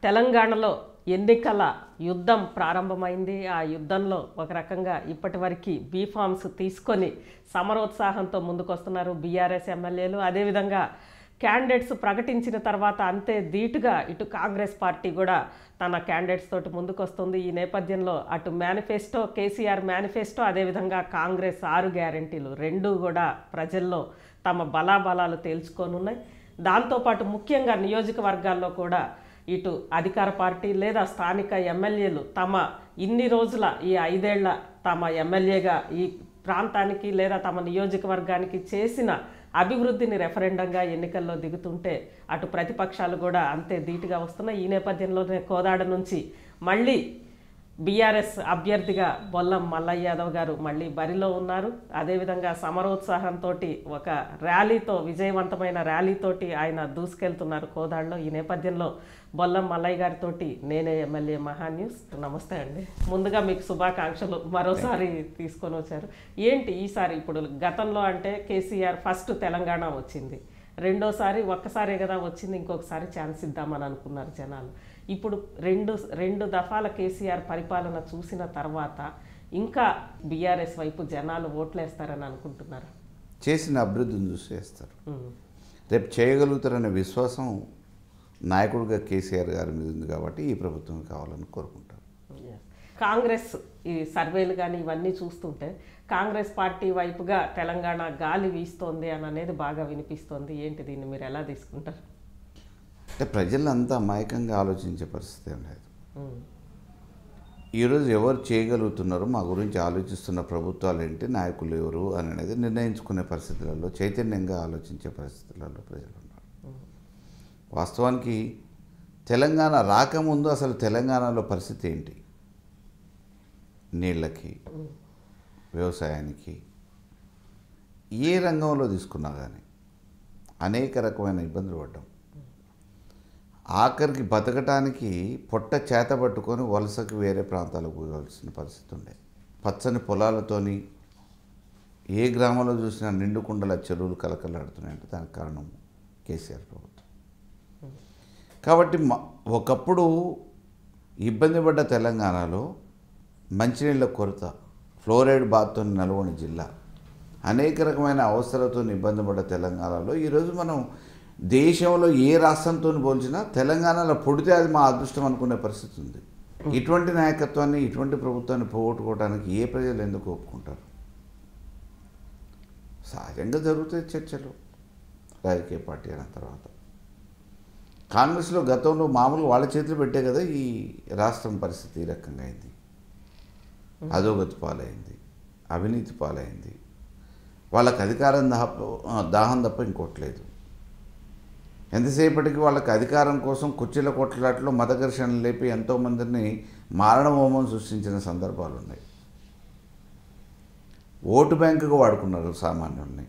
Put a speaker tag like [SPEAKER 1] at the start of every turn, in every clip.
[SPEAKER 1] తెలంగాణలో ఎన్నికల యుద్ధం ప్రారంభమైంది ఆ యుద్ధంలో ఒక రకంగా ఇప్పటి వరకు బీఫామ్స్ తీసుకొని సమరోత్సాహంతో ముందుకొస్తున్నారు బీఆర్ఎస్ ఎమ్మెల్యేలు అదేవిధంగా క్యాండిడేట్స్ ప్రకటించిన తర్వాత అంతే ధీటుగా ఇటు కాంగ్రెస్ పార్టీ కూడా తన క్యాండిడేట్స్ తోటి ముందుకొస్తుంది ఈ నేపథ్యంలో అటు మేనిఫెస్టో కేసీఆర్ మేనిఫెస్టో అదేవిధంగా కాంగ్రెస్ ఆరు గ్యారంటీలు రెండూ కూడా ప్రజల్లో తమ బలాబలాలు తేల్చుకోనున్నాయి దాంతోపాటు ముఖ్యంగా నియోజకవర్గాల్లో కూడా ఇటు అధికార పార్టీ లేదా స్థానిక ఎమ్మెల్యేలు తమ ఇన్ని రోజుల ఈ ఐదేళ్ల తమ ఎమ్మెల్యేగా ఈ ప్రాంతానికి లేదా తమ నియోజకవర్గానికి చేసిన అభివృద్ధిని రెఫరెండంగా ఎన్నికల్లో దిగుతుంటే అటు ప్రతిపక్షాలు కూడా అంతే ధీటుగా వస్తున్నాయి ఈ నేపథ్యంలోనే కోదాడ నుంచి మళ్ళీ బీఆర్ఎస్ అభ్యర్థిగా బొల్లం మల్లయ్య యాదవ్ గారు మళ్ళీ బరిలో ఉన్నారు అదేవిధంగా సమరోత్సాహంతో ఒక ర్యాలీతో విజయవంతమైన ర్యాలీతోటి ఆయన దూసుకెళ్తున్నారు కోదాడలో ఈ నేపథ్యంలో బొల్లం మల్లయ్య గారితో నేనే ఎమ్మెల్యే మహా న్యూస్ నమస్తే అండి ముందుగా మీకు శుభాకాంక్షలు మరోసారి తీసుకొని వచ్చారు ఏంటి ఈసారి ఇప్పుడు గతంలో అంటే కేసీఆర్ ఫస్ట్ తెలంగాణ వచ్చింది రెండోసారి ఒక్కసారే కదా వచ్చింది ఇంకొకసారి ఛాన్స్ ఇద్దామని అనుకున్నారు జనాలు ఇప్పుడు రెండు రెండు దఫాల కేసీఆర్ పరిపాలన చూసిన తర్వాత ఇంకా బీఆర్ఎస్ వైపు జనాలు ఓట్లేస్తారని అనుకుంటున్నారు
[SPEAKER 2] చేసిన అభివృద్ధిని చూసి చేస్తారు రేపు చేయగలుగుతారనే విశ్వాసం నాయకుడిగా కేసీఆర్ గారి మీద ఉంది కాబట్టి ఈ ప్రభుత్వం కావాలని కోరుకుంటారు
[SPEAKER 1] కాంగ్రెస్ ఈ సర్వేలు కానీ ఇవన్నీ చూస్తుంటే కాంగ్రెస్ పార్టీ వైపుగా తెలంగాణ గాలి వీస్తోంది అని అనేది బాగా వినిపిస్తోంది ఏంటి దీన్ని మీరు ఎలా తీసుకుంటారు
[SPEAKER 2] అంటే ప్రజలంతా అమాయకంగా ఆలోచించే పరిస్థితి ఏం లేదు
[SPEAKER 1] ఉమ్.
[SPEAKER 2] ఈరోజు ఎవరు చేయగలుగుతున్నారో మా గురించి ఆలోచిస్తున్న ప్రభుత్వాలు ఏంటి నాయకులు ఎవరు అని అనేది నిర్ణయించుకునే పరిస్థితులలో చైతన్యంగా ఆలోచించే పరిస్థితులలో ప్రజలు ఉన్నారు వాస్తవానికి తెలంగాణ రాకముందు అసలు తెలంగాణలో పరిస్థితి ఏంటి నీళ్ళకి వ్యవసాయానికి ఏ రంగంలో తీసుకున్నా కానీ అనేక రకమైన ఇబ్బందులు పడ్డాం ఆఖరికి బతకటానికి పొట్ట చేత పట్టుకొని వలసకి వేరే ప్రాంతాలకు పోవాల్సిన పరిస్థితి ఉండే పచ్చని పొలాలతోని ఏ గ్రామంలో చూసినా నిండుకుండల చెరువులు కలకలాడుతున్నాయంటే దానికి కారణం కేసీఆర్ ప్రభుత్వం కాబట్టి మ- ఒకప్పుడు ఇబ్బంది పడ్డ తెలంగాణలో మంచినీళ్ళ కొరత ఫ్లోరైడ్ బాత్తో నల్గొండ జిల్లా అనేక రకమైన అవసరాలతో ఇబ్బంది పడ్డ తెలంగాణలో ఈరోజు మనం దేశంలో ఏ రాష్ట్రంతో పోల్చినా తెలంగాణలో పుడితే అది మా అదృష్టం అనుకునే పరిస్థితి ఉంది ఇటువంటి నాయకత్వాన్ని ఇటువంటి ప్రభుత్వాన్ని పోగొట్టుకోవడానికి ఏ ప్రజలు ఎందుకు ఒప్పుకుంటారు సహజంగా జరుగుతాయి చర్చలు రాజకీయ పార్టీ అయిన తర్వాత కాంగ్రెస్లో గతంలో మామూలుగా వాళ్ళ చేతులు పెట్టే కదా ఈ రాష్ట్రం పరిస్థితి ఈ రకంగా అయింది అధోగతి పాలైంది అవినీతి పాలైంది వాళ్ళకి అధికారం దాహ దాహం తప్ప ఇంకోట్లేదు ఎంతసేపటికి వాళ్ళకి అధికారం కోసం కుర్చీల కొట్లాట్లో మత ఘర్షణలు లేపి ఎంతోమందిని మారణహోమం సృష్టించిన సందర్భాలు ఉన్నాయి ఓటు బ్యాంకుగా వాడుకున్నారు సామాన్యుల్ని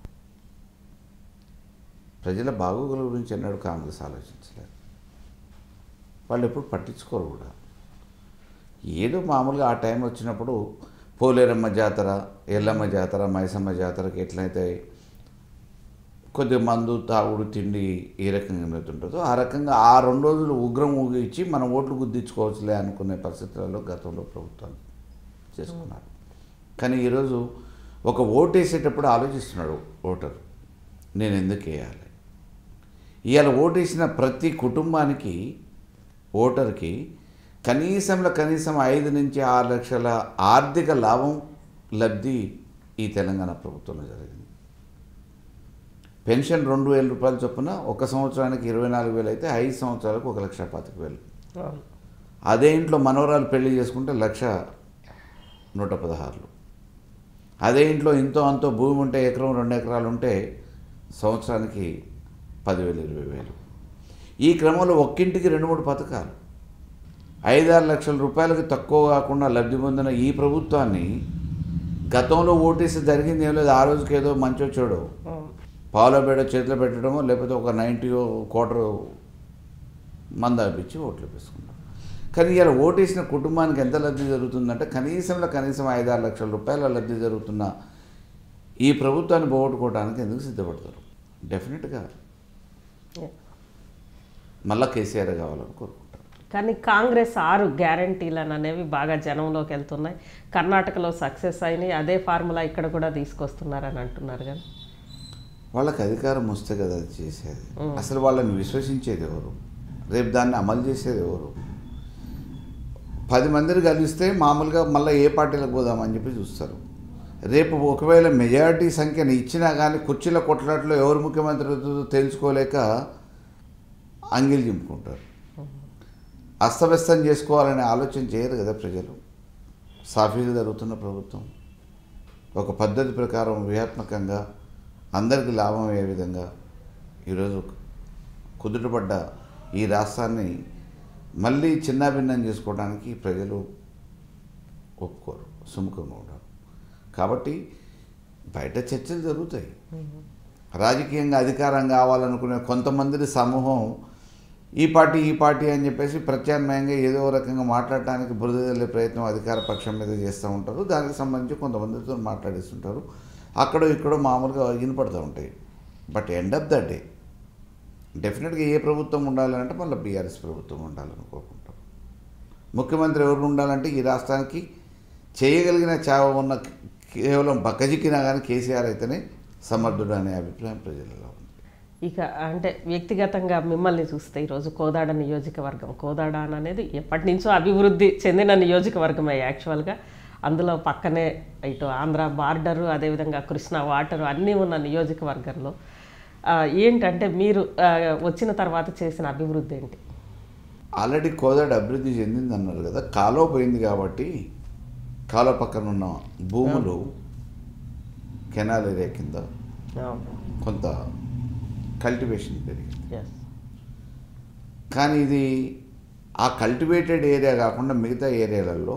[SPEAKER 2] ప్రజల బాగోగుల గురించి ఎన్నడూ కాంగ్రెస్ ఆలోచించలేదు వాళ్ళు ఎప్పుడు పట్టించుకోరు కూడా ఏదో మామూలుగా ఆ టైం వచ్చినప్పుడు పోలేరమ్మ జాతర ఎల్లమ్మ జాతర మైసమ్మ జాతరకి ఎట్లయితే కొద్దిగా మందు తాగుడు తిండి ఏ రకంగా ఉంటుందో ఆ రకంగా ఆ రెండు రోజులు ఉగ్రం ఊగిచ్చి మనం ఓట్లు గుద్దించుకోవచ్చులే అనుకునే పరిస్థితులలో గతంలో ప్రభుత్వాలు చేసుకున్నారు కానీ ఈరోజు ఒక ఓటు వేసేటప్పుడు ఆలోచిస్తున్నాడు ఓటరు నేను ఎందుకు వేయాలి ఇవాళ ఓటేసిన ప్రతి కుటుంబానికి ఓటర్కి కనీసంలో కనీసం ఐదు నుంచి ఆరు లక్షల ఆర్థిక లాభం లబ్ధి ఈ తెలంగాణ ప్రభుత్వంలో జరిగింది పెన్షన్ రెండు వేల రూపాయల చొప్పున ఒక సంవత్సరానికి ఇరవై నాలుగు వేలు అయితే ఐదు సంవత్సరాలకు ఒక లక్ష పాతిక వేలు
[SPEAKER 1] అవును.
[SPEAKER 2] అదే ఇంట్లో మనవరాలు పెళ్లి చేసుకుంటే లక్ష నూట పదహారులు అదే ఇంట్లో ఇంతో అంతో భూమి ఉంటే ఎకరం రెండు ఎకరాలు ఉంటే సంవత్సరానికి పదివేలు ఇరవై వేలు ఈ క్రమంలో ఒక్కింటికి రెండు మూడు పథకాలు ఐదారు లక్షల రూపాయలకి తక్కువ కాకుండా లబ్ధి పొందిన ఈ ప్రభుత్వాన్ని గతంలో ఓటేసి జరిగింది ఏం లేదు ఆ రోజుకి ఏదో మంచో చెడో
[SPEAKER 1] అవును.
[SPEAKER 2] పావులో బేడ చేతిలో పెట్టడమో లేకపోతే ఒక నైంటీ క్వార్టర్ మంద ఇప్పించి ఓట్లు వేసుకున్నాం కానీ ఇలా ఓటేసిన కుటుంబానికి ఎంత లబ్ధి జరుగుతుందంటే కనీసంలో కనీసం ఐదారు లక్షల రూపాయల లబ్ధి జరుగుతున్న ఈ ప్రభుత్వాన్ని పోగొట్టుకోవడానికి ఎందుకు సిద్ధపడతారు డెఫినెట్గా
[SPEAKER 1] Yeah.
[SPEAKER 2] మళ్ళా కేసీఆర్ కావాలని కోరుకుంటారు
[SPEAKER 1] కానీ కాంగ్రెస్ ఆరు గ్యారంటీలను అనేవి బాగా జనంలోకి వెళ్తున్నాయి కర్ణాటకలో సక్సెస్ అయినాయి అదే ఫార్ములా ఇక్కడ కూడా తీసుకొస్తున్నారని అంటున్నారు కానీ
[SPEAKER 2] వాళ్ళకి అధికారం వస్తే కదా అది చేసేది అసలు వాళ్ళని విశ్వసించేది ఎవరు రేపు దాన్ని అమలు చేసేది ఎవరు పది మందిని కలిస్తే మామూలుగా మళ్ళీ ఏ పార్టీలకు పోదామని చెప్పి చూస్తారు రేపు ఒకవేళ మెజారిటీ సంఖ్యను ఇచ్చినా కానీ కుర్చీల కొట్లాట్లో ఎవరు ముఖ్యమంత్రి అవుతుందో తెలుసుకోలేక అంగిలు చింపుకుంటారు అస్తవ్యస్తం చేసుకోవాలనే ఆలోచన చేయరు కదా ప్రజలు సాఫీగా జరుగుతున్న ప్రభుత్వం ఒక పద్ధతి ప్రకారం వ్యూహాత్మకంగా అందరికీ లాభం అయ్యే విధంగా ఈరోజు కుదుటపడ్డ ఈ రాష్ట్రాన్ని మళ్ళీ చిన్నాభిన్నం చేసుకోవడానికి ప్రజలు ఒప్పుకోరు సుముఖంగా ఉండరు కాబట్టి బయట చర్చలు జరుగుతాయి రాజకీయంగా అధికారం కావాలనుకునే కొంతమంది సమూహం ఈ పార్టీ ఈ పార్టీ అని చెప్పేసి ప్రత్యామ్నాయంగా ఏదో రకంగా మాట్లాడటానికి బురద జల్లే ప్రయత్నం అధికార పక్షం మీద చేస్తూ ఉంటారు దానికి సంబంధించి కొంతమందితో మాట్లాడిస్తుంటారు అక్కడో ఇక్కడో మామూలుగా వినపడుతూ ఉంటాయి but end of the day డెఫినెట్గా ఏ ప్రభుత్వం ఉండాలంటే మళ్ళీ బీఆర్ఎస్ ప్రభుత్వం ఉండాలని కోరుకుంటాం ముఖ్యమంత్రి ఎవరు ఉండాలంటే ఈ రాష్ట్రానికి చేయగలిగిన చావ ఉన్న కేవలం బక్కజిక్కినా కానీ కేసీఆర్ అయితేనే సమర్థుడు అనే అభిప్రాయం ప్రజలలో ఉంది
[SPEAKER 1] ఇక అంటే వ్యక్తిగతంగా మిమ్మల్ని చూస్తే ఈరోజు కోదాడ నియోజకవర్గం కోదాడ అనేది ఎప్పటి నుంచో అభివృద్ధి చెందిన నియోజకవర్గమే యాక్చువల్గా అందులో పక్కనే ఇటు ఆంధ్ర బార్డరు అదేవిధంగా కృష్ణా వాటరు అన్నీ ఉన్న నియోజకవర్గంలో ఆ, ఏంటంటే మీరు ఆ, వచ్చిన తర్వాత చేసిన అభివృద్ధి ఏంటి
[SPEAKER 2] ఆల్రెడీ కోదాడ అభివృద్ధి చెందింది అన్నారు కదా కాలువ పోయింది కాబట్టి కాలువ పక్కన ఉన్న భూములు కెనాల్ ఏరియా కింద కొంత కల్టివేషన్ పెరిగింది
[SPEAKER 1] ఎస్
[SPEAKER 2] కానీ ఇది ఆ కల్టివేటెడ్ ఏరియా కాకుండా మిగతా ఏరియాలలో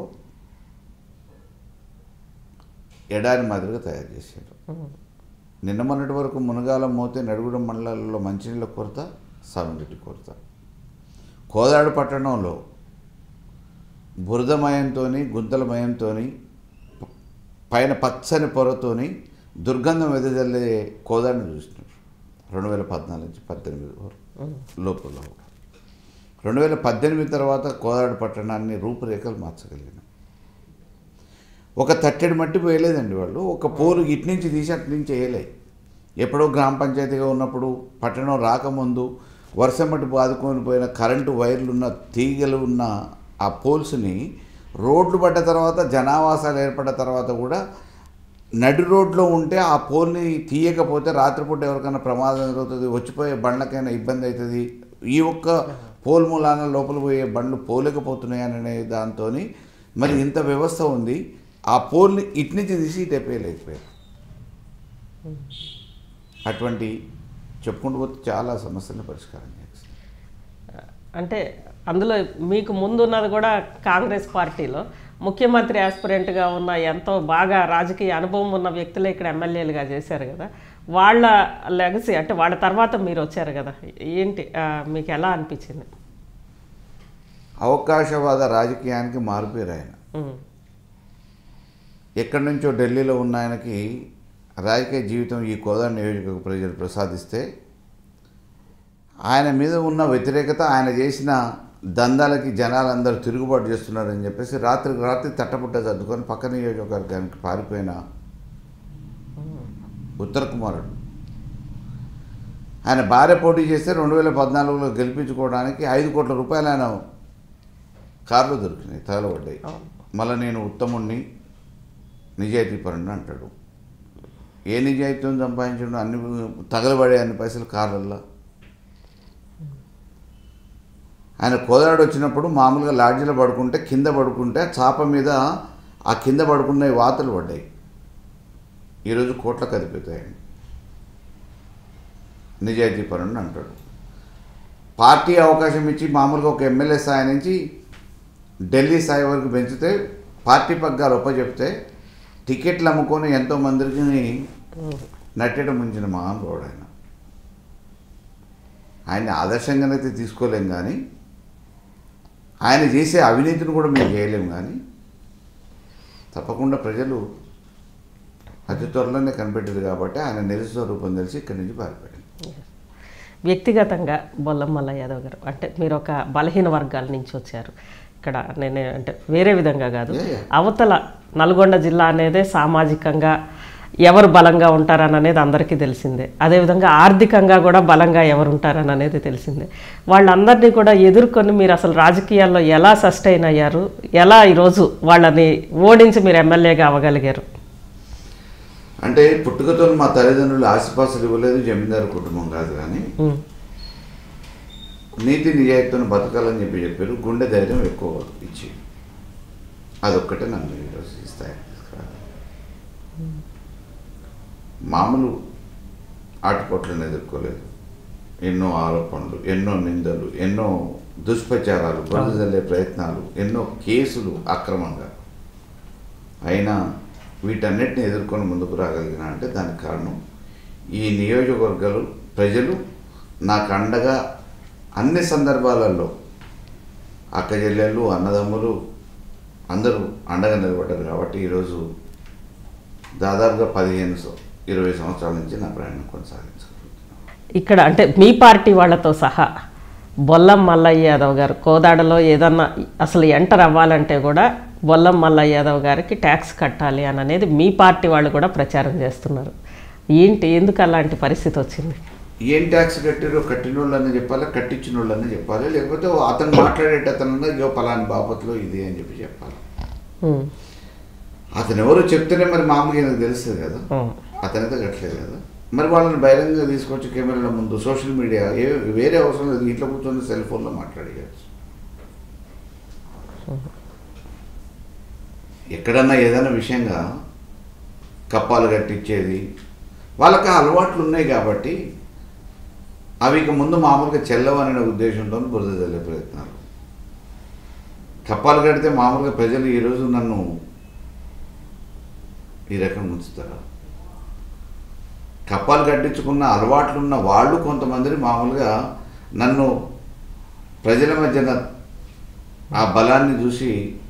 [SPEAKER 2] ఎడారి మాదిరిగా తయారు చేశారు నిన్న మొన్నటి వరకు మునగాల మోతే నడుగుడం మండలాలలో మంచినీళ్ళ కొరత సాగునీటి కొరత కోదాడు పట్టణంలో బురదమయంతో గుంతలమయంతో పైన పచ్చని పొరతోని దుర్గంధం వెదజల్లే కోదాడిని చూసినారు రెండు వేల పద్నాలుగు నుంచి పద్దెనిమిది వరకు లోపల రెండు వేల పద్దెనిమిది తర్వాత కోదాడు పట్టణాన్ని రూపురేఖలు మార్చగలిగిన ఒక తట్టెడు మట్టి పోయలేదండి వాళ్ళు ఒక పోలు ఇటు నుంచి తీసి అటు నుంచి వేయలే ఎప్పుడో గ్రామ పంచాయతీగా ఉన్నప్పుడు పట్టణం రాకముందు వర్షం మట్టి బాదుకొని పోయిన కరెంటు వైర్లు ఉన్న తీగలు ఉన్న ఆ పోల్స్ని రోడ్లు పడ్డ తర్వాత జనావాసాలు ఏర్పడ్డ తర్వాత కూడా నడి రోడ్లో ఉంటే ఆ పోల్ని తీయకపోతే రాత్రిపూట ఎవరికైనా ప్రమాదం జరుగుతుంది వచ్చిపోయే బండ్లకైనా ఇబ్బంది అవుతుంది ఈ ఒక్క పోల్ మూలాన లోపల పోయే బండ్లు పోలేకపోతున్నాయి అనే దాంతో మరి ఇంత వ్యవస్థ ఉంది ఆ పోల్ని ఇటు నుంచి తీసి ఇటు ఎప్పలేకపోయారు అటువంటి చెప్పుకుంటూ పోతే చాలా సమస్యలను పరిష్కారం చేస్తుంది
[SPEAKER 1] అంటే అందులో మీకు ముందున్నది కూడా కాంగ్రెస్ పార్టీలో ముఖ్యమంత్రి ఆస్పిరెంట్గా ఉన్న ఎంతో బాగా రాజకీయ అనుభవం ఉన్న వ్యక్తులే ఇక్కడ ఎమ్మెల్యేలుగా చేశారు కదా వాళ్ళ లెగసీ అంటే వాళ్ళ తర్వాత మీరు వచ్చారు కదా ఏంటి ఆ, మీకు ఎలా అనిపించింది
[SPEAKER 2] అవకాశవాద రాజకీయానికి మారిపోయారు ఆయన
[SPEAKER 1] ఉమ్,
[SPEAKER 2] ఎక్కడి నుంచో ఢిల్లీలో ఉన్న ఆయనకి రాజకీయ జీవితం ఈ కోదా నియోజకవర్గ ప్రజలు ప్రసాదిస్తే ఆయన మీద ఉన్న వ్యతిరేకత ఆయన చేసిన దందాలకి జనాలందరూ తిరుగుబాటు చేస్తున్నారని చెప్పేసి రాత్రికి రాత్రి తట్టపుట్ట సర్దుకొని పక్క నియోజకవర్గానికి పారిపోయిన ఉత్తర కుమారుడు ఆయన భార్య పోటీ చేస్తే రెండు వేల పద్నాలుగులో గెలిపించుకోవడానికి ఐదు కోట్ల రూపాయలు ఆయన కార్లు దొరికినాయి తగలబడ్డాయి
[SPEAKER 1] అవును.
[SPEAKER 2] మళ్ళీ నేను ఉత్తముణ్ణి నిజాయితీ పరుణ్ణి అంటాడు ఏ నిజాయితీని సంపాదించడం అన్ని తగలబడే అన్ని పైసలు కార్లల్లో ఆయన కోదాడు వచ్చినప్పుడు మామూలుగా లాడ్జీలో పడుకుంటే కింద పడుకుంటే చాప మీద ఆ కింద పడుకున్న వాతలు పడ్డాయి ఈరోజు కోట్లకు అదిపోతాయండి నిజాయితీ పరుణ్ణి అంటాడు పార్టీ అవకాశం ఇచ్చి మామూలుగా ఒక ఎమ్మెల్యే స్థాయి నుంచి ఢిల్లీ స్థాయి వరకు పెంచితే పార్టీ పగ్గాలు ఒప్పచెప్తే టికెట్లు అమ్ముకొని ఎంతో మందికి
[SPEAKER 1] ఉమ్,
[SPEAKER 2] నట్టేట ముంచిన మహానుభావుడు ఆయన ఆయన్ని ఆదర్శంగానైతే తీసుకోలేం కానీ ఆయన చేసే అవినీతిని కూడా మేము చేయలేం కానీ తప్పకుండా ప్రజలు అతి త్వరలోనే కనిపెట్టారు కాబట్టి ఆయన నిజ స్వరూపం తెలిసి ఇక్కడి నుంచి పారిపోయాడు
[SPEAKER 1] వ్యక్తిగతంగా బొల్లమల్ల యాదవ్ గారు అంటే మీరు ఒక బలహీన వర్గాల నుంచి వచ్చారు ఇక్కడ నేను అంటే వేరే విధంగా కాదు
[SPEAKER 2] Yeah, yeah.
[SPEAKER 1] అవతల నల్గొండ జిల్లా అనేదే సామాజికంగా ఎవరు బలంగా ఉంటారని అనేది అందరికీ తెలిసిందే అదేవిధంగా ఆర్థికంగా కూడా బలంగా ఎవరు ఉంటారని అనేది తెలిసిందే వాళ్ళందరినీ కూడా ఎదుర్కొని మీరు అసలు రాజకీయాల్లో ఎలా సస్టైన్ అయ్యారు ఎలా ఈరోజు వాళ్ళని ఓడించి మీరు ఎమ్మెల్యేగా అవ్వగలిగారు
[SPEAKER 2] అంటే పుట్టుకతో మా తల్లిదండ్రులు ఆశపాసలు ఇవ్వలేదు జమీందారు కుటుంబం కాదు కానీ
[SPEAKER 1] ఉమ్,
[SPEAKER 2] నీతి నిజాయితీని బతకాలని చెప్పి చెప్పారు గుండె ధైర్యం ఎక్కువ ఇచ్చి అదొక్కటే నన్ను ఈరోజు ఈ స్థాయికి తీసుకురాలి మామూలు ఆటుపోట్లను ఎదుర్కోలేదు ఎన్నో ఆరోపణలు ఎన్నో నిందలు ఎన్నో దుష్ప్రచారాలు బురదజల్లే ప్రయత్నాలు ఎన్నో కేసులు అక్రమంగా అయినా వీటన్నిటిని ఎదుర్కొని ముందుకు రాగలిగిన అంటే దానికి కారణం ఈ నియోజకవర్గాలు ప్రజలు నాకు అండగా అన్ని సందర్భాలలో అక్క చెల్లెళ్ళు అన్నదమ్ములు అందరూ అండగా నిలబడ్డారు కాబట్టి ఈరోజు దాదాపుగా పదిహేను సం- ఇరవై సంవత్సరాల నుంచి నా ప్రయాణం కొనసాగించగలుగుతున్నాను
[SPEAKER 1] ఇక్కడ అంటే మీ పార్టీ వాళ్ళతో సహా బొల్లం మల్లయ్య యాదవ్ గారు కోదాడలో ఏదన్నా అసలు ఎంటర్ అవ్వాలంటే కూడా బొల్లం మల్లయ్య యాదవ్ గారికి ట్యాక్స్ కట్టాలి అని అనేది మీ పార్టీ వాళ్ళు కూడా ప్రచారం చేస్తున్నారు ఏంటి ఎందుకు అలాంటి పరిస్థితి వచ్చింది
[SPEAKER 2] ఏం ట్యాక్స్ కట్టారో కట్టిన వాళ్ళని చెప్పాలి కట్టించిన వాళ్ళని చెప్పాలి లేకపోతే అతను మాట్లాడేట అతను ఇగో పలాని బాపత్లో ఇది అని చెప్పి చెప్పాలి
[SPEAKER 1] ఉమ్,
[SPEAKER 2] అతను ఎవరో చెప్తేనే మరి మామూలుగా నాకు తెలుస్తుంది కదా
[SPEAKER 1] ఉమ్,
[SPEAKER 2] అతనైతే కట్టలేదు కదా మరి వాళ్ళని బహిరంగంగా తీసుకొచ్చి కెమెరాల ముందు సోషల్ మీడియా ఏ వేరే అవసరం లేదు ఇంట్లో కూర్చొని సెల్ ఫోన్లో మాట్లాడేయచ్చు ఎక్కడన్నా ఏదైనా విషయంగా కప్పాలు కట్టించేది వాళ్ళకి ఆ అలవాట్లు ఉన్నాయి కాబట్టి అవి ఇక ముందు మామూలుగా చెల్లవనే ఉద్దేశంతో బురద చల్లే ప్రయత్నాలు కప్పాలు కడితే మామూలుగా ప్రజలు ఈరోజు నన్ను ఈ రకంగా ఉంచుతారా కప్పాలు కట్టించుకున్న అలవాట్లున్న వాళ్ళు కొంతమందిని మామూలుగా నన్ను ప్రజల మధ్యన ఆ బలాన్ని చూసి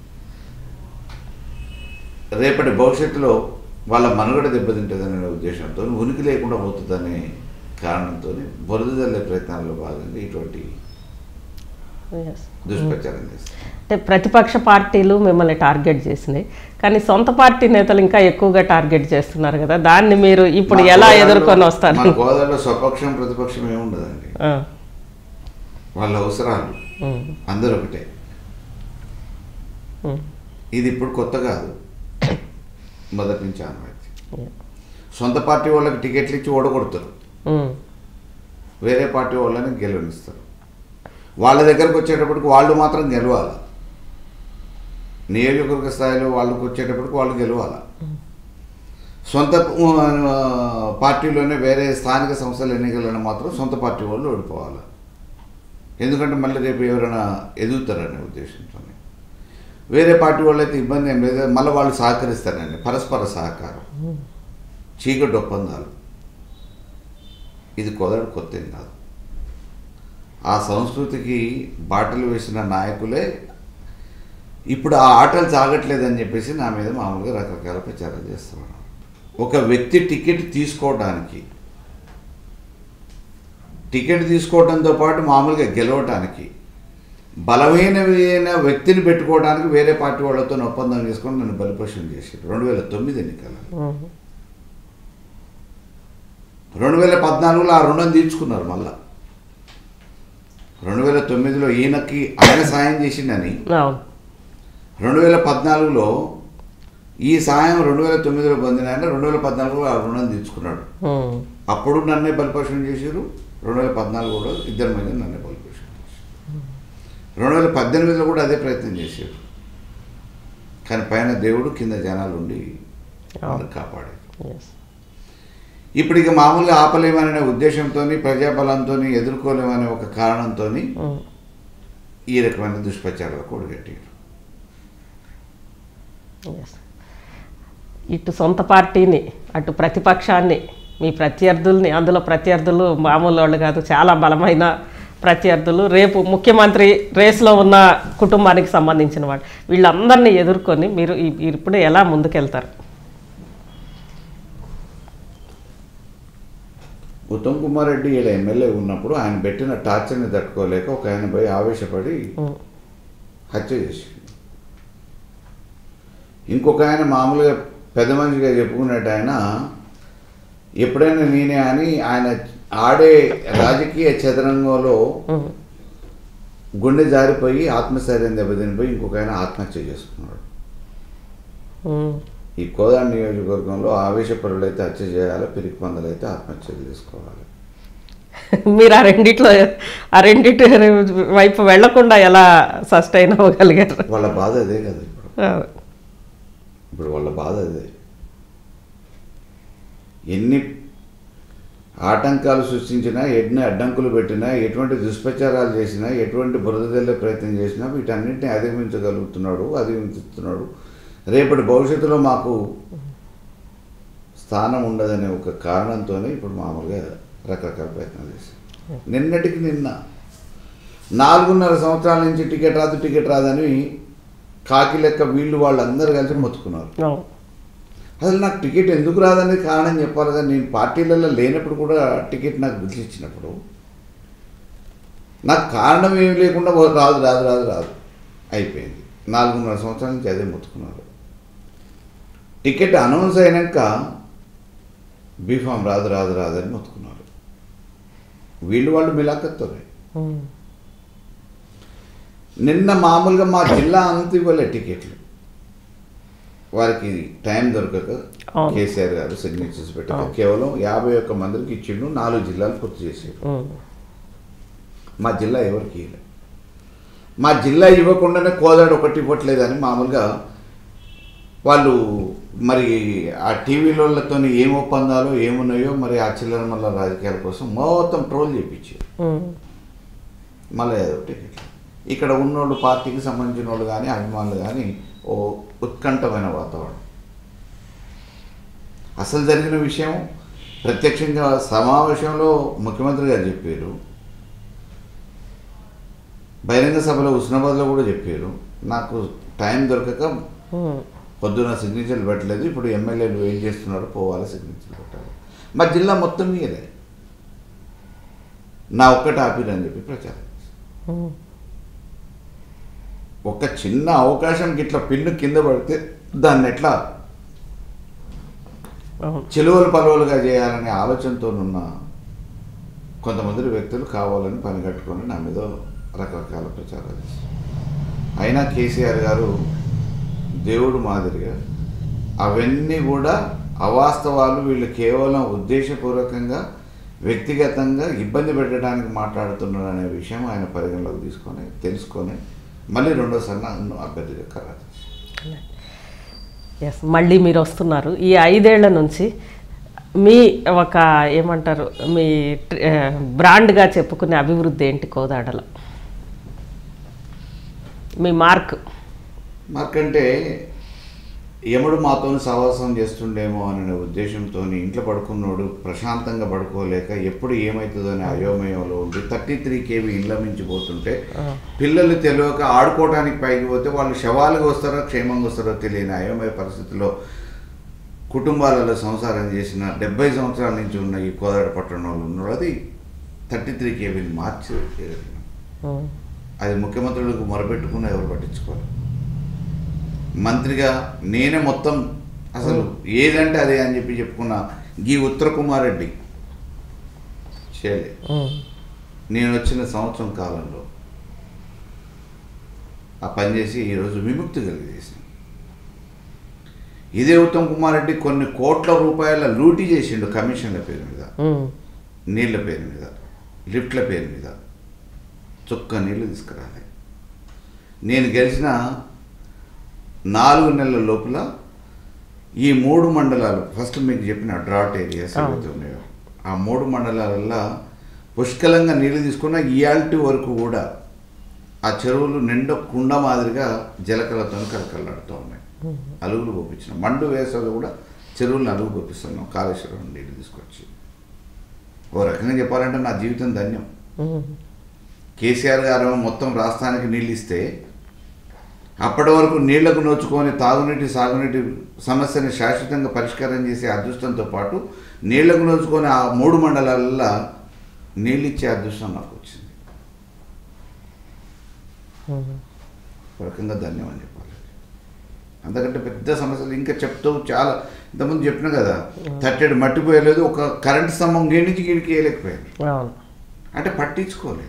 [SPEAKER 2] రేపటి భవిష్యత్తులో వాళ్ళ మనుగడ దెబ్బతింటుందనే ఉద్దేశంతో ఉనికి లేకుండా పోతుందనే కారణంతో బురద జల్లే ప్రయత్నాల్లో భాగంగా ఇటువంటి
[SPEAKER 1] yes.
[SPEAKER 2] దుష్ప్రచారం చేస్తారు
[SPEAKER 1] అంటే ప్రతిపక్ష పార్టీలు మిమ్మల్ని టార్గెట్ చేసినాయి కానీ సొంత పార్టీ నేతలు ఇంకా ఎక్కువగా టార్గెట్ చేస్తున్నారు కదా దాన్ని మీరు ఇప్పుడు
[SPEAKER 2] మా
[SPEAKER 1] ఎలా
[SPEAKER 2] గోదావరిలో-
[SPEAKER 1] ఎదుర్కొని వస్తారు
[SPEAKER 2] మా గోదావరిలో స్వపక్షం ప్రతిపక్షం ఏముండదండి
[SPEAKER 1] ఆ,
[SPEAKER 2] వాళ్ళ అవసరాలు
[SPEAKER 1] ఉమ్,
[SPEAKER 2] అందరూ ఒకటే
[SPEAKER 1] ఉమ్,
[SPEAKER 2] ఇది ఇప్పుడు కొత్త కాదు మొదటి నుంచి ఆనవాయితీ
[SPEAKER 1] yeah.
[SPEAKER 2] సొంత పార్టీ వాళ్ళకి టికెట్లు ఇచ్చి ఓడగొడతారు
[SPEAKER 1] ఉమ్,
[SPEAKER 2] వేరే పార్టీ వాళ్ళని గెలవనిస్తారు వాళ్ళ దగ్గరకు వచ్చేటప్పటికి వాళ్ళు మాత్రం గెలవాలి నియోజకవర్గ స్థాయిలో వాళ్ళకి వచ్చేటప్పటికి వాళ్ళు గెలవాలి సొంత ఆ, పార్టీలోనే వేరే స్థానిక సంస్థల ఎన్నికలను మాత్రం సొంత పార్టీ వాళ్ళు ఓడిపోవాలి ఎందుకంటే మళ్ళీ రేపు ఎవరైనా ఎదుగుతారనే ఉద్దేశంతో వేరే పార్టీ వాళ్ళు అయితే ఇబ్బంది ఏం లేదు మళ్ళీ వాళ్ళు సహకరిస్తారండి పరస్పర సహకారం చీకటి ఒప్పందాలు ఇది కుదరడు కొత్త ఏం కాదు ఆ సంస్కృతికి బాటలు వేసిన నాయకులే ఇప్పుడు ఆ ఆటలు సాగట్లేదని చెప్పేసి నా మీద మామూలుగా రకరకాల ప్రచారం చేస్తున్నారు ఒక వ్యక్తి టికెట్ తీసుకోవడానికి టికెట్ తీసుకోవడంతో పాటు మామూలుగా గెలవటానికి బలమైనమైన వ్యక్తిని పెట్టుకోవడానికి వేరే పార్టీ వాళ్ళతో ఒప్పందం చేసుకొని నన్ను బలిపశం చేశారు రెండు వేల తొమ్మిది ఎన్నికల్లో
[SPEAKER 1] ఉమ్,
[SPEAKER 2] రెండు వేల పద్నాలుగులో ఆ రుణం తీర్చుకున్నారు మళ్ళా రెండు వేల తొమ్మిదిలో ఈయనకి ఆయన సాయం చేసిండని
[SPEAKER 1] అవును
[SPEAKER 2] రెండు వేల పద్నాలుగులో ఈ సాయం రెండు వేల తొమ్మిదిలో పొందిన ఆయన రెండు వేల పద్నాలుగులో ఆ రుణం తీర్చుకున్నాడు
[SPEAKER 1] ఉమ్,
[SPEAKER 2] అప్పుడు నన్నే బలిపశం చేశారు రెండు వేల పద్నాలుగులో ఇద్దరి మీద నన్నే బలిపశం చేశారు రెండు వేల పద్దెనిమిదిలో కూడా అదే ప్రయత్నం చేశారు కానీ పైన దేవుడు కింద జనాలు ఉండి వాళ్ళని కాపాడారు
[SPEAKER 1] yes.
[SPEAKER 2] ఇప్పుడు ఇక మామూలుగా ఆపలేమనే ఉద్దేశంతో ప్రజాబలంతో ఎదుర్కోలేమనే ఒక కారణంతో
[SPEAKER 1] ఉమ్,
[SPEAKER 2] ఈ రకమైన దుష్ప్రచారాలు కూడగట్టారు
[SPEAKER 1] yes. ఇటు సొంత పార్టీని అటు ప్రతిపక్షాన్ని మీ ప్రత్యర్థుల్ని అందులో ప్రత్యర్థులు మామూలు వాళ్ళు కాదు చాలా బలమైన ప్రత్యర్థులు రేపు ముఖ్యమంత్రి రేస్లో ఉన్న కుటుంబానికి సంబంధించిన వాళ్ళు వీళ్ళందరినీ ఎదుర్కొని మీరు ఈ- ఇప్పుడు ఎలా ముందుకెళ్తారు
[SPEAKER 2] ఉత్తమ్ కుమార్ రెడ్డి ఈడ ఎమ్మెల్యే ఉన్నప్పుడు ఆయన పెట్టిన టార్చర్ని తట్టుకోలేక ఒక ఆయన పోయి ఆవేశపడి
[SPEAKER 1] ఉమ్,
[SPEAKER 2] హత్య చేసి ఇంకొక ఆయన మామూలుగా పెద్ద మనిషిగా చెప్పుకున్నట్టు ఆయన ఎప్పుడైనా నేనే అని ఆయన ఆడే రాజకీయ చదరంగంలో
[SPEAKER 1] ఉమ్,
[SPEAKER 2] గుండె జారిపోయి ఆత్మస్థైర్యం దెబ్బతినిపోయి ఇంకొక ఆయన ఆత్మహత్య చేసుకున్నాడు
[SPEAKER 1] ఉమ్.
[SPEAKER 2] ఈ కోదాడ నియోజకవర్గంలో ఆవేశపరులైతే హత్య చేయాలి పిరికి పందలైతే ఆత్మహత్యలు చేసుకోవాలి
[SPEAKER 1] మీరు ఆ రెండిట్లో ఆ రెండిటి వైపు వెళ్లకుండా ఎలా సస్టైన్ అవ్వగలిగారు
[SPEAKER 2] వాళ్ళ బాధ అదే కదా ఇప్పుడు
[SPEAKER 1] ఆ,
[SPEAKER 2] ఇప్పుడు వాళ్ళ బాధ అదే ఎన్ని ఆటంకాలు సృష్టించినా ఎన్ని అడ్డంకులు పెట్టినా ఎటువంటి దుష్ప్రచారాలు చేసినా ఎటువంటి బురద తెల్లే ప్రయత్నం చేసినా వీటన్నింటినీ అధిగమించగలుగుతున్నాడు అధిగమిస్తున్నాడు రేపటి భవిష్యత్తులో మాకు స్థానం ఉండదనే ఒక కారణంతోనే ఇప్పుడు మామూలుగా రకరకాల ప్రయత్నాలు చేశారు నిన్నటికి నిన్న నాలుగున్నర సంవత్సరాల నుంచి టికెట్ రాదు టికెట్ రాదని కాకి లెక్క వీళ్ళు వాళ్ళందరూ కలిసి మొత్తుకున్నారు
[SPEAKER 1] అవును.
[SPEAKER 2] అసలు నాకు టికెట్ ఎందుకు రాదనేది కారణం చెప్పాలి కానీ నేను పార్టీలలో లేనప్పుడు కూడా టికెట్ నాకు గుర్తు ఇచ్చినప్పుడు నాకు కారణం ఏమి లేకుండా ఓ రాదు రాదు రాదు రాదు అయిపోయింది నాలుగున్నర సంవత్సరాల నుంచి అదే మొత్తుకున్నారు టికెట్ అనౌన్స్ అయినాక బీఫామ్ రాదు రాదు రాదని మొత్తుకున్నారు వీళ్ళు వాళ్ళు మిలాఖత్తోనే
[SPEAKER 1] ఉమ్,
[SPEAKER 2] నిన్న మామూలుగా మా జిల్లా అంత ఇవ్వలే టికెట్లు వారికి టైం దొరకక
[SPEAKER 1] అవును.
[SPEAKER 2] కేసీఆర్ గారు సిగ్నేచర్స్ పెట్టక
[SPEAKER 1] అవును.
[SPEAKER 2] కేవలం యాభై ఒక్క మందికి ఇచ్చిండు నాలుగు జిల్లాలు పూర్తి చేసారు
[SPEAKER 1] ఉమ్,
[SPEAKER 2] మా జిల్లా ఎవరికి ఇవ్వలే మా జిల్లా ఇవ్వకుండానే కోదాడు ఒకటి ఇవ్వట్లేదని మామూలుగా వాళ్ళు మరి ఆ టీవీలతో ఏం ఒప్పందాలు ఏమున్నాయో మరి ఆ చిల్లర మల్ల రాజకీయాల కోసం మొత్తం ట్రోల్ చేయించారు
[SPEAKER 1] ఉమ్,
[SPEAKER 2] మళ్ళీ ఏదో టికెట్ ఇక్కడ ఉన్నోళ్ళు పార్టీకి సంబంధించిన వాళ్ళు కానీ అభిమానులు కానీ ఓ ఉత్కంఠమైన వాతావరణం అసలు జరిగిన విషయం ప్రత్యక్షంగా సమావేశంలో ముఖ్యమంత్రి గారు చెప్పారు బహిరంగ సభలో ఉస్నాబాద్లో కూడా చెప్పారు నాకు టైం దొరకక
[SPEAKER 1] ఉమ్,
[SPEAKER 2] పొద్దున సిగ్నేచర్లు పెట్టలేదు ఇప్పుడు ఎమ్మెల్యేలు ఏం చేస్తున్నారు పోవాలి సిగ్నేచర్లు పెట్టాలి మా జిల్లా మొత్తం మీరే నా ఒక్కటి ఆపిరని చెప్పి ప్రచారం
[SPEAKER 1] ఉమ్,
[SPEAKER 2] ఒక చిన్న అవకాశం ఇట్లా పిన్ను కింద పడితే దాన్ని ఎట్లా
[SPEAKER 1] అవును.
[SPEAKER 2] చెలువలు పలువలుగా చేయాలనే ఆలోచనతో ఉన్న కొంతమంది వ్యక్తులు కావాలని పని కట్టుకొని నా మీద రకరకాల ప్రచారాలు చేశారు అయినా కేసీఆర్ గారు దేవుడు మాదిరిగా అవన్నీ కూడా అవాస్తవాలు వీళ్ళు కేవలం ఉద్దేశపూర్వకంగా వ్యక్తిగతంగా ఇబ్బంది పెట్టడానికి మాట్లాడుతున్నారు అనే విషయం ఆయన పరిగణలోకి తీసుకొని తెలుసుకొని మళ్ళీ రెండోసారి నన్ను అభ్యర్థిగా ఖరారు చేశారు
[SPEAKER 1] ఎస్ మళ్ళీ మీరు వస్తున్నారు ఈ ఐదేళ్ల నుంచి మీ ఒక ఏమంటారు మీ ట్ర- ఆ, బ్రాండ్గా చెప్పుకునే అభివృద్ధి ఏంటి కోదాడలో మీ మార్క్
[SPEAKER 2] మాకంటే యముడు మాతో సహవాసం చేస్తుండేమో అనే ఉద్దేశంతో ఇంట్లో పడుకున్నోడు ప్రశాంతంగా పడుకోలేక ఎప్పుడు ఏమవుతుందో అనే అయోమయంలో ఉండి థర్టీ త్రీ కేవీ ఇండ్ల మించి పోతుంటే పిల్లలు తెలియక ఆడుకోవడానికి పైకి పోతే వాళ్ళు శవాలుగా వస్తారో క్షేమంగా వస్తారో తెలియని అయోమయ పరిస్థితిలో కుటుంబాలలో సంసారం చేసిన డెబ్బై సంవత్సరాల నుంచి ఉన్న ఈ కోదాడ పట్టణంలో ఉన్నారు అది థర్టీ త్రీ కేవీని మార్చి చేయగలిగినాం.
[SPEAKER 1] ఉమ్,
[SPEAKER 2] అది ముఖ్యమంత్రులకు మొరపెట్టుకున్న ఎవరు పట్టించుకోరు మంత్రిగా నేనే మొత్తం అసలు ఏదంటే అదే అని చెప్పి చెప్పుకున్న గీ ఉత్తర కుమార్ రెడ్డి చేయలే
[SPEAKER 1] ఉమ్,
[SPEAKER 2] నేను వచ్చిన సంవత్సరం కాలంలో ఆ పని చేసి ఈరోజు విముక్తి కలిగజేసింది ఇదే ఉత్తమ్ కుమార్ రెడ్డి కొన్ని కోట్ల రూపాయల లూటీ చేసిండు కమిషన్ల పేరు మీద
[SPEAKER 1] ఉమ్,
[SPEAKER 2] నీళ్ళ పేరు మీద లిఫ్ట్ల పేరు మీద చుక్క నీళ్లు తీసుకురాలి నేను గెలిచిన నాలుగు నెలల లోపల ఈ మూడు మండలాలు ఫస్ట్ మీకు చెప్పిన డ్రాట్ ఏరియాస్
[SPEAKER 1] అవును.
[SPEAKER 2] ఏవైతే ఉన్నాయో ఆ మూడు మండలాలలో పుష్కలంగా నీళ్లు తీసుకున్న ఇయాల్టి వరకు కూడా ఆ చెరువులు నిండా కుండ మాదిరిగా జలకలతో కలకలాడుతూ ఉన్నాయి అలుగులు పంపించినాం మండు వేసవిలో కూడా చెరువులను అలుగు పంపిస్తున్నాం కాళేశ్వరం నీళ్ళు తీసుకొచ్చి ఓ రకంగా చెప్పాలంటే నా జీవితం ధన్యం
[SPEAKER 1] ఉమ్,
[SPEAKER 2] కేసీఆర్ గారు మొత్తం రాష్ట్రానికి నీళ్ళు ఇస్తే అప్పటి వరకు నీళ్లకు నోచుకొని తాగునీటి సాగునీటి సమస్యని శాశ్వతంగా పరిష్కారం చేసే అదృష్టంతో పాటు నీళ్లకు నోచుకొని ఆ మూడు మండలాలలో నీళ్ళు ఇచ్చే అదృష్టం నాకు వచ్చింది ఒక రకంగా ధన్యం అని చెప్పాలి అంతకంటే పెద్ద సమస్యలు ఇంకా చెప్తూ చాలా ఇంతకుముందు చెప్పిన కదా తట్టెడు మట్టిపోయలేదు ఒక కరెంట్ స్తంభం గేడి నుంచి గీడికి వేయలేకపోయాను
[SPEAKER 1] అవును
[SPEAKER 2] అంటే పట్టించుకోలేదు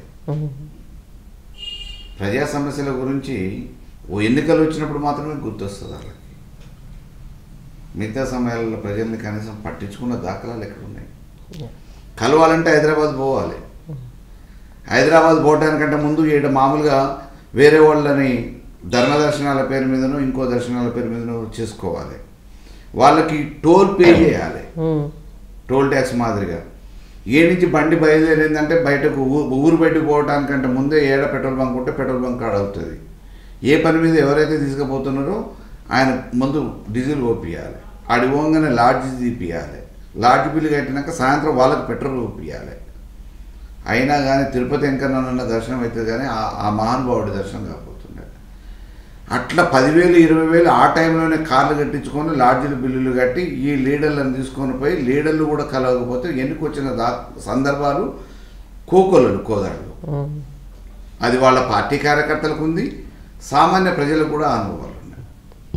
[SPEAKER 2] ప్రజా సమస్యల గురించి ఓ ఎన్నికలు వచ్చినప్పుడు మాత్రమే గుర్తొస్తుంది వాళ్ళకి మిగతా సమయాలలో ప్రజల్ని కనీసం పట్టించుకున్న దాఖలాలు ఎక్కడ ఉన్నాయి కలవాలంటే హైదరాబాద్ పోవాలి హైదరాబాద్ పోవడానికంటే ముందు ఈడ మామూలుగా వేరే వాళ్ళని ధర్మ దర్శనాల పేరు మీదనో ఇంకో దర్శనాల పేరు మీదనో చేసుకోవాలి వాళ్ళకి టోల్ పే చేయాలి టోల్ ట్యాక్స్ మాదిరిగా ఏ నుంచి బండి బయలుదేరిందంటే బయటకు ఊ- ఊరు బయటకు పోవడానికంటే ముందే ఏడ పెట్రోల్ బంక్ ఉంటే పెట్రోల్ బంక్ కాడ అవుతుంది ఏ పని మీద ఎవరైతే తీసుకుపోతున్నారో ఆయన ముందు డీజిల్ ఓపియాలి ఆడి పోగానే లాడ్జ్ తీపియాలి లాడ్జ్ బిల్లు కట్టినాక సాయంత్రం వాళ్ళకి పెట్రోల్ ఓపియాలి అయినా కానీ తిరుపతి వెంకన్న దర్శనం అవుతుంది కానీ ఆ- ఆ మహానుభావుడి దర్శనం కాకపోతుండే అట్లా పదివేలు ఇరవై వేలు ఆ టైంలోనే కార్లు కట్టించుకొని లాడ్జీలు బిల్లులు కట్టి ఈ లీడర్లను తీసుకొని పోయి లీడర్లు కూడా కలవకపోతే ఎన్నికొచ్చిన దా సందర్భాలు కోకొలలు కోదాళ్ళు అది వాళ్ళ పార్టీ కార్యకర్తలకు ఉంది సామాన్య ప్రజలకు కూడా అనుభవాలు ఉన్నాయి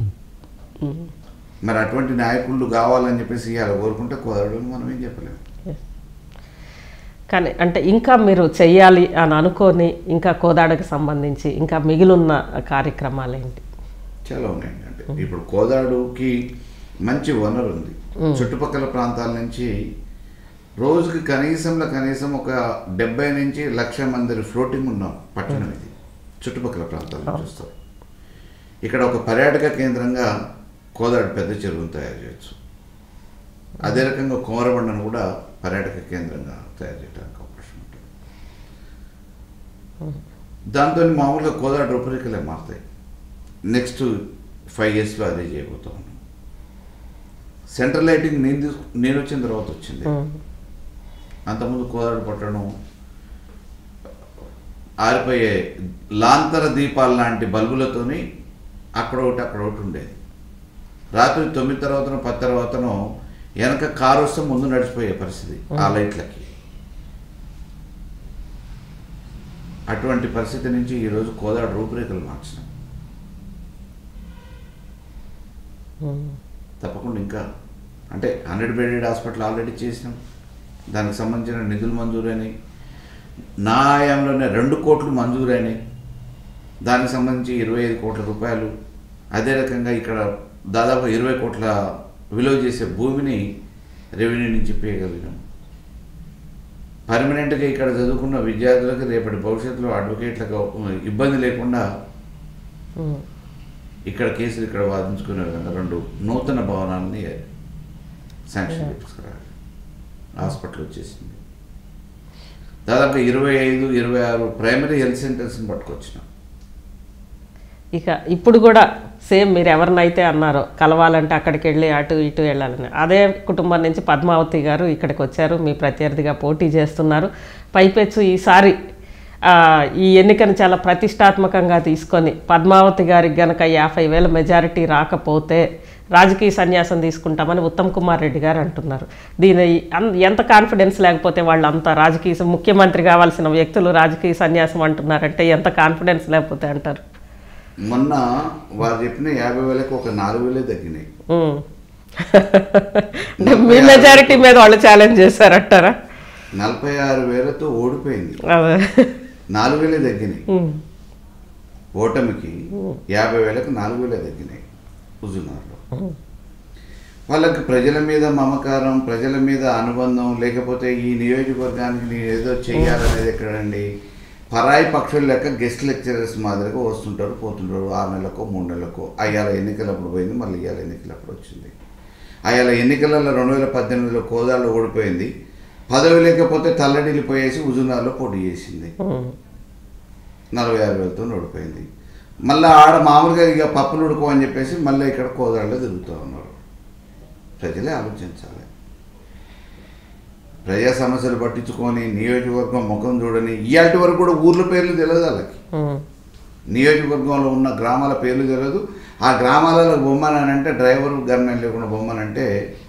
[SPEAKER 2] మరి అటువంటి నాయకులు కావాలని చెప్పేసి ఇవాళ కోరుకుంటే కోదాడు మనం ఏం చెప్పలేము
[SPEAKER 1] కానీ అంటే ఇంకా మీరు చెయ్యాలి అని అనుకొని ఇంకా కోదాడకు సంబంధించి ఇంకా మిగిలిన కార్యక్రమాలు ఏంటి
[SPEAKER 2] చాలా ఉన్నాయండి అంటే ఇప్పుడు కోదాడుకి మంచి వనరు ఉంది చుట్టుపక్కల ప్రాంతాల నుంచి రోజుకి కనీసంలో కనీసం ఒక డెబ్బై నుంచి లక్ష మంది ఫ్లోటింగ్ ఉన్న పట్టణం ఇది చుట్టుపక్కల ప్రాంతాల నుంచి వస్తారు ఇక్కడ ఒక పర్యాటక కేంద్రంగా కోదాడు పెద్ద చెరువును తయారు చేయొచ్చు అదే రకంగా కుమరబండను కూడా పర్యాటక కేంద్రంగా తయారు చేయడానికి అవకాశం ఉంటుంది దాంతో మామూలుగా కోదాడు రూపురేఖలే మారుతాయి నెక్స్ట్ ఫైవ్ ఇయర్స్లో అదే చేయబోతా ఉన్నాం సెంట్రల్ లైటింగ్ నేను తీసుకు నేను వచ్చిన తర్వాత వచ్చింది అంతకుముందు కోదాడు పట్టణం ఆరిపోయే లాంతర దీపాల లాంటి బల్బులతోని అక్కడ ఒకటి అక్కడ ఒకటి ఉండేది రాత్రి తొమ్మిది తర్వాతనో పది తర్వాతనో వెనక కారు వస్తే ముందు నడిచిపోయే పరిస్థితి ఆ లైట్లకి అటువంటి పరిస్థితి నుంచి ఈరోజు కోదాడు రూపురేఖలు మార్చినాం తప్పకుండా ఇంకా అంటే హండ్రెడ్ బెడెడ్ హాస్పిటల్ ఆల్రెడీ చేసినాం దానికి సంబంధించిన నిధులు మంజూరైనాయి నా ఆయంలోనే రెండు కోట్లు మంజూరైనాయి దానికి సంబంధించి ఇరవై ఐదు కోట్ల రూపాయలు అదే రకంగా ఇక్కడ దాదాపు ఇరవై కోట్ల విలువ చేసే భూమిని రెవెన్యూ నుంచి పేయగలిగాం పర్మనెంట్గా ఇక్కడ చదువుకున్న విద్యార్థులకు రేపటి భవిష్యత్తులో అడ్వకేట్లకు ఇబ్బంది లేకుండా ఇక్కడ కేసులు ఇక్కడ వాదించుకునే విధంగా రెండు నూతన భవనాలని శాంక్షన్ తీసుకురాలి హాస్పిటల్ వచ్చేసింది దాదాపు ఇరవై ఐదు ఇరవై ఆరు ప్రైమరీ హెల్త్ సెంటర్స్ని పట్టుకొచ్చినాం
[SPEAKER 1] ఇక ఇప్పుడు కూడా సేమ్ మీరు ఎవరినైతే అన్నారో కలవాలంటే అక్కడికి వెళ్ళి అటు ఇటు వెళ్ళాలని అదే కుటుంబం నుంచి పద్మావతి గారు ఇక్కడికి వచ్చారు మీ ప్రత్యర్థిగా పోటీ చేస్తున్నారు పైపెచ్చు ఈసారి ఆ, ఈ ఎన్నికను చాలా ప్రతిష్టాత్మకంగా తీసుకొని పద్మావతి గారికి గనక యాభై వేల మెజారిటీ రాకపోతే రాజకీయ సన్యాసం తీసుకుంటామని ఉత్తమ్ కుమార్ రెడ్డి గారు అంటున్నారు దీని అన్- ఎంత కాన్ఫిడెన్స్ లేకపోతే వాళ్ళు అంత రాజకీయ స- ముఖ్యమంత్రి కావాల్సిన వ్యక్తులు రాజకీయ సన్యాసం అంటున్నారంటే ఎంత కాన్ఫిడెన్స్ లేకపోతే అంటారు
[SPEAKER 2] మొన్న వారు చెప్పిన యాభై వేలకు ఒక నాలుగు వేలే తగ్గినాయి
[SPEAKER 1] ఉమ్. అంటే మీ మెజారిటీ మీద వాళ్ళు ఛాలెంజ్ చేశారంటారా
[SPEAKER 2] నలభై ఆరు వేలతో ఓడిపోయింది
[SPEAKER 1] అదే
[SPEAKER 2] నాలుగు వేలే తగ్గినాయి
[SPEAKER 1] ఉమ్.
[SPEAKER 2] ఓటమికి యాభై వేలకు నాలుగు వేలే తగ్గినాయి హుజునార్లో వాళ్ళకి ప్రజల మీద మమకారం ప్రజల మీద అనుబంధం లేకపోతే ఈ నియోజకవర్గానికి నేను ఏదో చెయ్యాలనేది ఎక్కడండి పరాయి పక్షుల లెక్క గెస్ట్ లెక్చరర్స్ మాదిరిగా వస్తుంటారు పోతుంటారు ఆరు నెలలకో మూడు నెలలకో అయ్యాల ఎన్నికలప్పుడు పోయింది మళ్ళీ ఇవాళ ఎన్నికలప్పుడు వచ్చింది అయ్యాల ఎన్నికలలో రెండు వేల పద్దెనిమిదిలో కోదాళ్ళు ఓడిపోయింది పదవి లేకపోతే తల్లడిల్లి పోయేసి హుజునార్లో పోటీ చేసింది
[SPEAKER 1] ఉమ్.
[SPEAKER 2] నలభై ఆరు వేలతో ఓడిపోయింది మళ్ళీ ఆడ మామూలుగా ఇక పప్పులు ఉడుకో అని చెప్పేసి మళ్ళీ ఇక్కడ కోదాడలో తిరుగుతూ ఉన్నారు ప్రజలే ఆలోచించాలి ప్రజా సమస్యలు పట్టించుకొని నియోజకవర్గం ముఖం చూడని ఇయాటి వరకు కూడా ఊర్ల పేర్లు తెలియదు వాళ్ళకి
[SPEAKER 1] ఉమ్.
[SPEAKER 2] నియోజకవర్గంలో ఉన్న గ్రామాల పేర్లు తెలియదు ఆ గ్రామాలలో బొమ్మని అంటే డ్రైవర్ గన్మెన్ లేకుండా బొమ్మని అంటే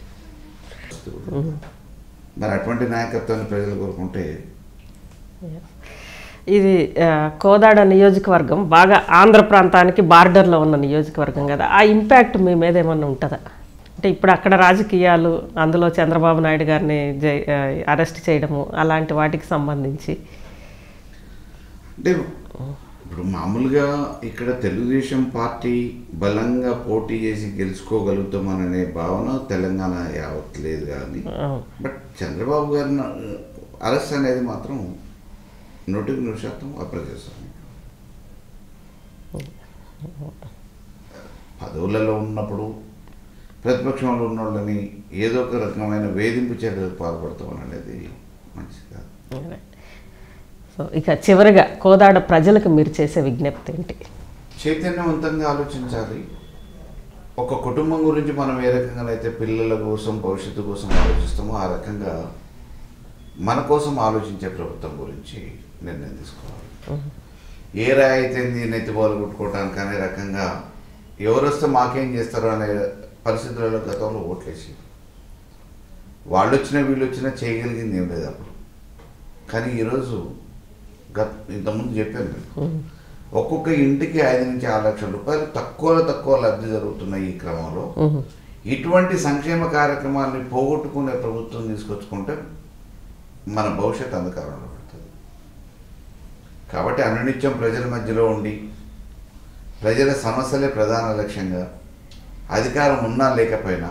[SPEAKER 2] మరి అటువంటి నాయకత్వాన్ని ప్రజలు కోరుకుంటే
[SPEAKER 1] ఇది ఆ, కోదాడ నియోజకవర్గం బాగా ఆంధ్ర ప్రాంతానికి బార్డర్లో ఉన్న నియోజకవర్గం కదా ఆ ఇంపాక్ట్ మీ మీద ఏమన్నా ఉంటుందా అంటే ఇప్పుడు అక్కడ రాజకీయాలు అందులో చంద్రబాబు నాయుడు గారిని జై ఆ, అరెస్ట్ చేయడము అలాంటి వాటికి సంబంధించి
[SPEAKER 2] అంటే ఇప్పుడు మామూలుగా ఇక్కడ తెలుగుదేశం పార్టీ బలంగా పోటీ చేసి గెలుచుకోగలుగుతామననే భావన తెలంగాణ యావత్ లేదు కానీ
[SPEAKER 1] ఆ,
[SPEAKER 2] బట్ చంద్రబాబు గారిని అరెస్ట్ అనేది మాత్రం నూటికి నూరు శాతం అప్రజాస్వామ్యం పదవులలో ఉన్నప్పుడు ప్రతిపక్షంలో ఉన్న వాళ్ళని ఏదో ఒక రకమైన వేధింపు చర్యలకు పాల్పడతాం అనేది మంచిది కాదు
[SPEAKER 1] సో ఇక చివరిగా కోదాడ ప్రజలకు మీరు చేసే విజ్ఞప్తి ఏంటి
[SPEAKER 2] చైతన్యవంతంగా ఆలోచించాలి ఒక కుటుంబం గురించి మనం ఏ రకంగా అయితే పిల్లల కోసం భవిష్యత్తు కోసం ఆలోచిస్తామో ఆ రకంగా మన కోసం ఆలోచించే ప్రభుత్వం గురించి నిర్ణయం తీసుకోవాలి ఏ రాయి అయితే నెత్తి బాలు కొట్టుకోవడానికి అనే రకంగా ఎవరు వస్తే మాకేం చేస్తారో అనే పరిస్థితులలో గతంలో ఓట్లేసి వాళ్ళు వచ్చినా వీళ్ళు వచ్చినా చేయగలిగింది ఏం లేదు అప్పుడు కానీ ఈరోజు గత ఇంతకుముందు చెప్పాను నేను ఒక్కొక్క ఇంటికి ఐదు నుంచి ఆరు లక్షల రూపాయలు తక్కువలో తక్కువ లబ్ధి జరుగుతున్న ఈ క్రమంలో
[SPEAKER 1] మ్మ్.
[SPEAKER 2] ఇటువంటి సంక్షేమ కార్యక్రమాన్ని పోగొట్టుకునే ప్రభుత్వం తీసుకొచ్చుకుంటే మన భవిష్యత్ అంధకారంలో పడుతుంది కాబట్టి అనునిత్యం ప్రజల మధ్యలో ఉండి ప్రజల సమస్యలే ప్రధాన లక్ష్యంగా అధికారం ఉన్నా లేకపోయినా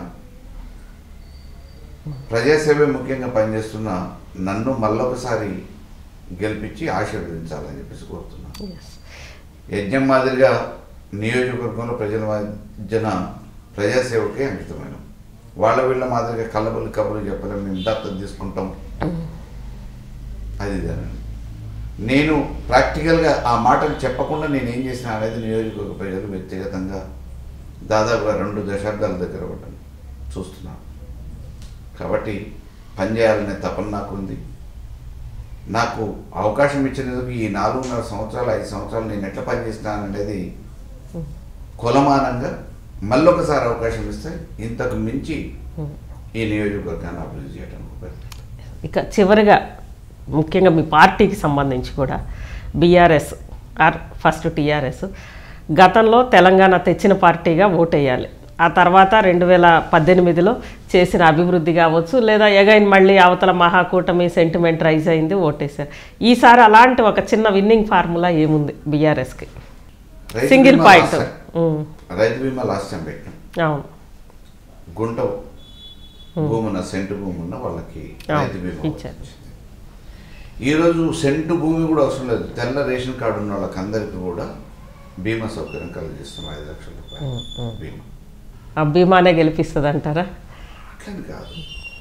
[SPEAKER 2] ప్రజాసేవే ముఖ్యంగా పనిచేస్తున్న నన్ను మళ్ళొకసారి గెలిపించి ఆశీర్వదించాలని చెప్పేసి కోరుతున్నాను
[SPEAKER 1] Yes.
[SPEAKER 2] యజ్ఞం మాదిరిగా నియోజకవర్గంలో ప్రజల మధ్యన ప్రజాసేవకే అంకితమైన వాళ్ళ వీళ్ళ మాదిరిగా కళ్ళబుల్లి కబుర్లు చెప్పలేము మేము దత్తత తీసుకుంటాం అది ఇదేనండి నేను ప్రాక్టికల్గా ఆ మాటలు చెప్పకుండా నేను ఏం చేసిన అనేది నియోజకవర్గ ప్రజలు వ్యక్తిగతంగా దాదాపుగా రెండు దశాబ్దాల దగ్గర పడ్డాను చూస్తున్నాను కాబట్టి పనిచేయాలనే తపన నాకు ఉంది నాకు అవకాశం ఇచ్చినందుకు ఈ నాలుగున్నర సంవత్సరాలు ఐదు సంవత్సరాలు నేను ఎట్లా పనిచేస్తున్నాను అనేది కొలమానంగా మళ్ళొకసారి అవకాశం ఇస్తే ఇంతకు మించి ఈ నియోజకవర్గాన్ని అభివృద్ధి చేయడానికి ఉపయోగపడుతుంది.
[SPEAKER 1] ఇక చివరిగా ముఖ్యంగా మీ పార్టీకి సంబంధించి కూడా బీఆర్ఎస్ ఆర్ ఫస్ట్ టీఆర్ఎస్ గతంలో తెలంగాణ తెచ్చిన పార్టీగా ఓటేయాలి ఆ తర్వాత రెండు వేల పద్దెనిమిదిలో చేసిన అభివృద్ధి కావచ్చు లేదా ఎగైన్ మళ్ళీ అవతల మహాకూటమి సెంటిమెంట్ రైజ్ అయింది ఓటేశారు ఈసారి అలాంటి ఒక చిన్న విన్నింగ్ ఫార్ములా ఏముంది బీఆర్ఎస్కి
[SPEAKER 2] రైతు
[SPEAKER 1] సింగిల్
[SPEAKER 2] బీమా
[SPEAKER 1] పాయింట్
[SPEAKER 2] లాస్ట్ టైం- రైతు బీమా లాస్ట్ టైం పెట్టాం
[SPEAKER 1] అవును
[SPEAKER 2] గుంట భూమి ఉన్న సెంటు భూమి ఉన్న వాళ్ళకి
[SPEAKER 1] ఆ,
[SPEAKER 2] రైతు బీమా
[SPEAKER 1] ఇచ్చారు.
[SPEAKER 2] వచ్చింది. ఈరోజు సెంటు భూమి కూడా అవసరం లేదు తెల్ల రేషన్ కార్డు ఉన్న వాళ్ళకి అందరికీ కూడా బీమా సౌకర్యం కలిగిస్తున్నాం ఐదు లక్షల రూపాయలు బీమా
[SPEAKER 1] ఆ బీమానే గెలిపిస్తుంది అంటారా
[SPEAKER 2] అట్లని కాదు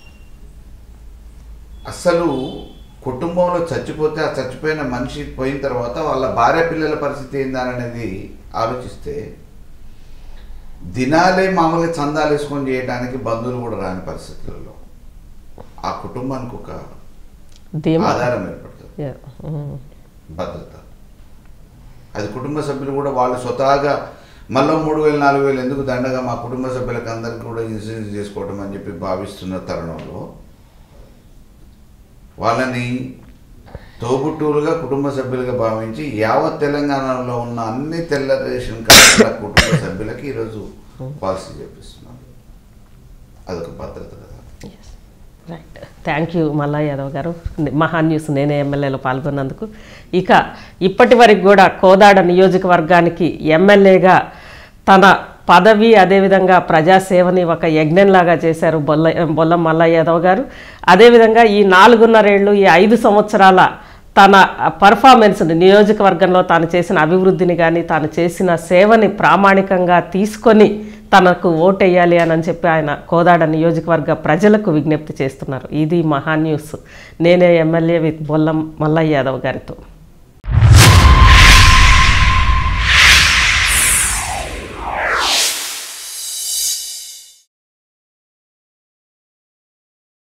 [SPEAKER 2] అసలు కుటుంబంలో చచ్చిపోతే ఆ చచ్చిపోయిన మనిషి పోయిన తర్వాత వాళ్ళ భార్య పిల్లల పరిస్థితి ఏందనేది ఆలోచిస్తే దినాలే మామూలుగా చందాలు వేసుకొని చేయడానికి బంధువులు కూడా రాని పరిస్థితులలో ఆ కుటుంబానికి ఒక
[SPEAKER 1] ధీమా
[SPEAKER 2] ఆధారం ఏర్పడుతుంది
[SPEAKER 1] Yeah. ఉమ్.
[SPEAKER 2] భద్రత అది కుటుంబ సభ్యులు కూడా వాళ్ళు స్వతహాగా మళ్ళీ మూడు వేలు నాలుగు వేలు ఎందుకు దండగా మా కుటుంబ సభ్యులకు అందరికీ కూడా ఇన్సూరెన్స్ చేసుకోవటం అని చెప్పి భావిస్తున్న తరుణంలో వాళ్ళని తోబుట్టువులుగా కుటుంబ సభ్యులుగా భావించి యావత్ తెలంగాణలో ఉన్న అన్ని తెల్ల రేషన్ కార్డుల కుటుంబ సభ్యులకి ఈరోజు పాలసీ చేపిస్తున్నారు అదొక భద్రత కదా
[SPEAKER 1] రైట్ థ్యాంక్ యూ మల్లా యాదవ్ గారు మహా న్యూస్ నేనే ఎమ్మెల్యేలో పాల్గొన్నందుకు ఇక ఇప్పటి వరకు కూడా కోదాడ నియోజకవర్గానికి ఎమ్మెల్యేగా తన పదవి అదేవిధంగా ప్రజాసేవని ఒక యజ్ఞంలాగా చేశారు బొల్ల బొల్లం మల్లయ్య యాదవ్ గారు అదేవిధంగా ఈ నాలుగున్నరేళ్ళు ఈ ఐదు సంవత్సరాల తన పర్ఫార్మెన్స్ని నియోజకవర్గంలో తాను చేసిన అభివృద్ధిని కానీ తాను చేసిన సేవని ప్రామాణికంగా తీసుకొని తనకు ఓటేయాలి అని చెప్పి ఆయన కోదాడ నియోజకవర్గ ప్రజలకు విజ్ఞప్తి చేస్తున్నారు ఇది మహా న్యూస్ నేనే ఎమ్మెల్యే విత్ బొల్లం మల్లయ్య యాదవ్ గారితో